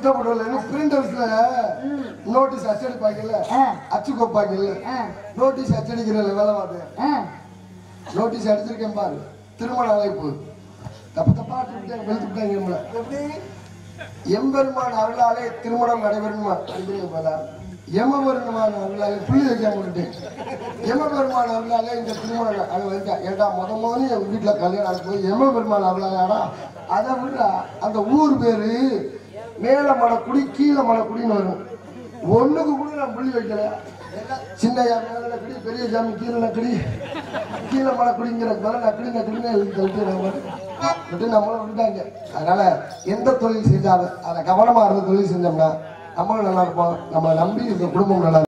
பிரிண்டர்ஸ்ல notice அச்சடிப்பாங்கல்ல ஆ. அச்சு கோப்பாங்கல்ல ஆ, notice அச்சடிக்கிறதுல வேலை பார்த்து ஆ. நோட்டீஸ் அடிச்சிருக்கேன் பாரு திருமண அழைப்பு தப்பு தப்பா அடிச்சுட்டாங்க வெளுத்துட்டாங்க நம்மள எப்படி எம்பெருமான் அருளாலே திருமணம் நடைபெறுமா அன்புங்க போல எமபெருமான் அருளாலே புள்ளி வைக்காம விட்டுட்டேன் எமபெருமான் அருளாலே இந்த திருமணம் அது வந்து ஏண்டா முத முதல்ல என் வீட்டில் கல்யாணம் நடக்கும் எமபெருமான் அருளாலேடா அதை விட அந்த ஊர் பேரு மேல மலைக்குடி கீழே மலைக்குடின்னு வரும் ஒண்ணுக்கு கூட நான் புள்ளி வைக்கல சின்ன யார் மேல நக்கடி பெரிய சாமி கீழே நக்கடி கீழே மலை குடிங்கிற மேல நக்கடி நக்கடின்னு எழுதி தள்ளிட்டு நம்ம விட்டு நம்மளை விட்டுட்டாங்க அதனால எந்த தொழில் செஞ்சாலும் அதை கவனமா இருந்த தொழில் செஞ்சோம்னா நம்மளும் நல்லா இருப்போம் நம்மளை நம்பி இருக்க குடும்பம் நல்லா இருக்கும்